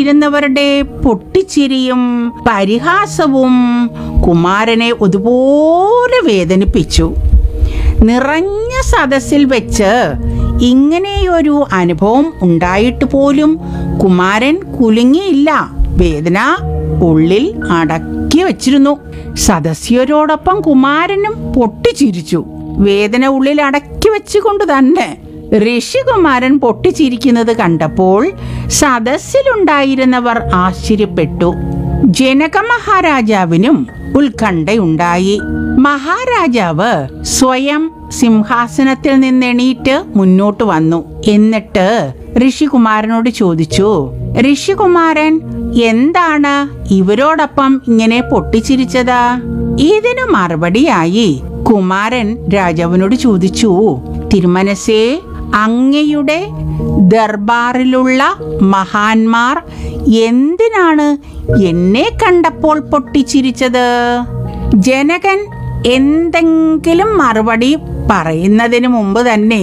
ഉണ്ടായിരുന്നവരുടെ പൊട്ടിച്ചിരിയും പരിഹാസവും കുമാരനെ ഒരുപോലെ വേദനിപ്പിച്ചു നിറഞ്ഞ സദസ്സിൽ വെച്ച് ഇങ്ങനെയൊരു അനുഭവം ഉണ്ടായിട്ട് പോലും കുമാരൻ കുലുങ്ങിയില്ല വേദന ഉള്ളിൽ അടക്കി വച്ചിരുന്നു സദസ്യരോടൊപ്പം കുമാരനും പൊട്ടിച്ചിരിച്ചു വേദന ഉള്ളിൽ അടക്കി വെച്ചുകൊണ്ട് തന്നെ ഋഷികുമാരൻ പൊട്ടിച്ചിരിക്കുന്നത് കണ്ടപ്പോൾ സദസ്സിലുണ്ടായിരുന്നവർ ആശ്ചര്യപ്പെട്ടു ജനക മഹാരാജാവിനും ഉത്കണ്ഠയുണ്ടായി മഹാരാജാവ് സ്വയം സിംഹാസനത്തിൽ നിന്നെണീറ്റ് മുന്നോട്ട് വന്നു എന്നിട്ട് ഋഷികുമാരനോട് ചോദിച്ചു ഋഷികുമാരൻ എന്താണ് ഇവരോടൊപ്പം ഇങ്ങനെ പൊട്ടിച്ചിരിച്ചത് ഇതിനു മറുപടിയായി കുമാരൻ രാജാവിനോട് ചോദിച്ചു തിരുമനസേ അങ്ങയുടെ ദർബാറിലുള്ള മഹാന്മാർ എന്തിനാണ് എന്നെ കണ്ടപ്പോൾ പൊട്ടിച്ചിരിച്ചത് ജനകൻ എന്തെങ്കിലും മറുപടി പറയുന്നതിന് മുമ്പ് തന്നെ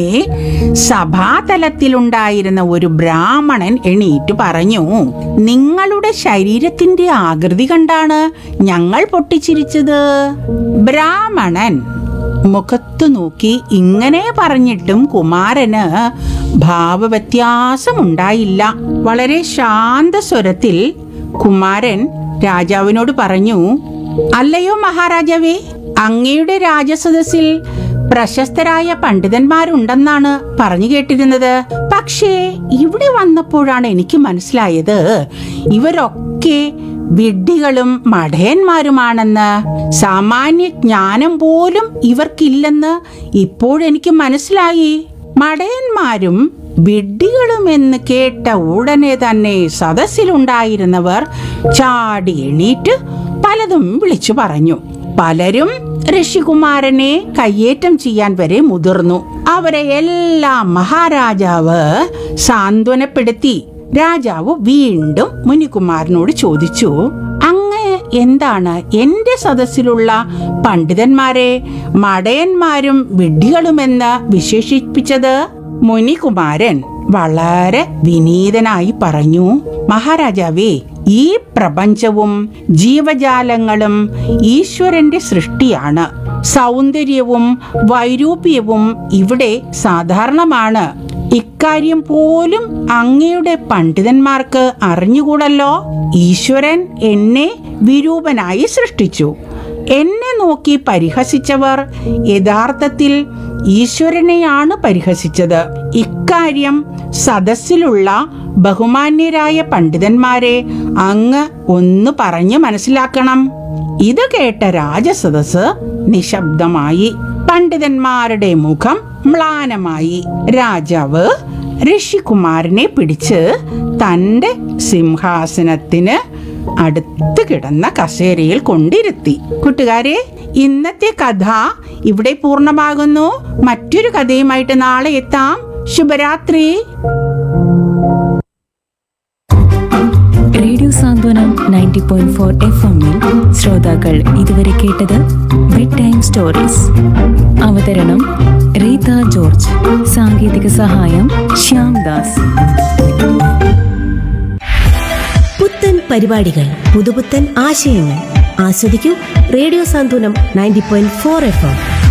സഭാതലത്തിലുണ്ടായിരുന്ന ഒരു ബ്രാഹ്മണൻ എണീറ്റ് പറഞ്ഞു നിങ്ങളുടെ ശരീരത്തിന്റെ ആകൃതി കണ്ടാണ് ഞങ്ങൾ പൊട്ടിച്ചിരിച്ചത് ബ്രാഹ്മണൻ മുഖത്തു നോക്കി ഇങ്ങനെ പറഞ്ഞിട്ടും കുമാരന് ഭാവവ്യത്യാസമുണ്ടായില്ല വളരെ ശാന്ത സ്വരത്തിൽ കുമാരൻ രാജാവിനോട് പറഞ്ഞു അല്ലയോ മഹാരാജാവേ അങ്ങയുടെ രാജസദസ്സിൽ പ്രശസ്തരായ പണ്ഡിതന്മാരുണ്ടെന്നാണ് പറഞ്ഞു കേട്ടിരുന്നത് പക്ഷേ ഇവിടെ വന്നപ്പോഴാണ് എനിക്ക് മനസ്സിലായത് ഇവരൊക്കെ വിഡ്ഢികളും മഠയന്മാരുമാണെന്ന് സാമാന്യ ജ്ഞാനം പോലും ഇവർക്കില്ലെന്ന് ഇപ്പോഴെനിക്ക് മനസ്സിലായി മടയന്മാരും വിഡ്ഢികളും എന്ന് കേട്ട ഉടനെ തന്നെ സദസ്സിലുണ്ടായിരുന്നവർ ചാടി എണീറ്റ് പലതും വിളിച്ചു പറഞ്ഞു പലരും ഋഷികുമാരനെ കയ്യേറ്റം ചെയ്യാൻ വരെ മുതിർന്നു അവരെ എല്ലാം മഹാരാജാവ് സാന്ത്വനപ്പെടുത്തി രാജാവ് വീണ്ടും മുനികുമാരനോട് ചോദിച്ചു അങ്ങ് എന്താണ് എന്റെ സദസ്സിലുള്ള പണ്ഡിതന്മാരെ മടയന്മാരും വിഡ്ഢികളുമെന്ന് വിശേഷിപ്പിച്ചത് മുനികുമാരൻ വളരെ വിനീതനായി പറഞ്ഞു മഹാരാജാവേ ഈ പ്രപഞ്ചവും ജീവജാലങ്ങളും ഈശ്വരന്റെ സൃഷ്ടിയാണ് സൗന്ദര്യവും വൈരൂപ്യവും ഇവിടെ സാധാരണമാണ് ഇക്കാര്യം പോലും അങ്ങയുടെ പണ്ഡിതന്മാർക്ക് അറിഞ്ഞുകൂടല്ലോ ഈശ്വരൻ എന്നെ വിരൂപനായി സൃഷ്ടിച്ചു എന്നെ നോക്കി പരിഹസിച്ചവർ യഥാർത്ഥത്തിൽ ഈശ്വരനെയാണ് പരിഹസിച്ചത് ഇക്കാര്യം സദസ്സിലുള്ള ബഹുമാന്യരായ പണ്ഡിതന്മാരെ അങ്ങ് ഒന്ന് പറഞ്ഞു മനസ്സിലാക്കണം ഇത് കേട്ട രാജസദസ് നിശബ്ദമായി പണ്ഡിതന്മാരുടെ മുഖം മ്ലാനമായി രാജാവ് ഋഷികുമാരനെ പിടിച്ച് തന്റെ സിംഹാസനത്തിന് അടുത്ത് കിടന്ന കസേരയിൽ കൊണ്ടിരുത്തി കൂട്ടുകാരെ ഇന്നത്തെ കഥ ഇവിടെ പൂർണ്ണമാകുന്നു മറ്റൊരു കഥയുമായിട്ട് നാളെ എത്താം ശുഭരാത്രി radio Santhwanam ninety point four F എമ്മിൽ ശ്രോതാക്കൾ ഇതുവരെ കേട്ടത് ബെഡ് ടൈം സ്റ്റോറീസ് അവതരണം റീത ജോർജ് സാങ്കേതിക സഹായം ശ്യാം ദാസ് പുത്തൻ പരിപാടികൾ പുതുപുത്തൻ ആശയങ്ങൾ ആസ്വദിക്കൂ radio Santhwanam ninety point four F M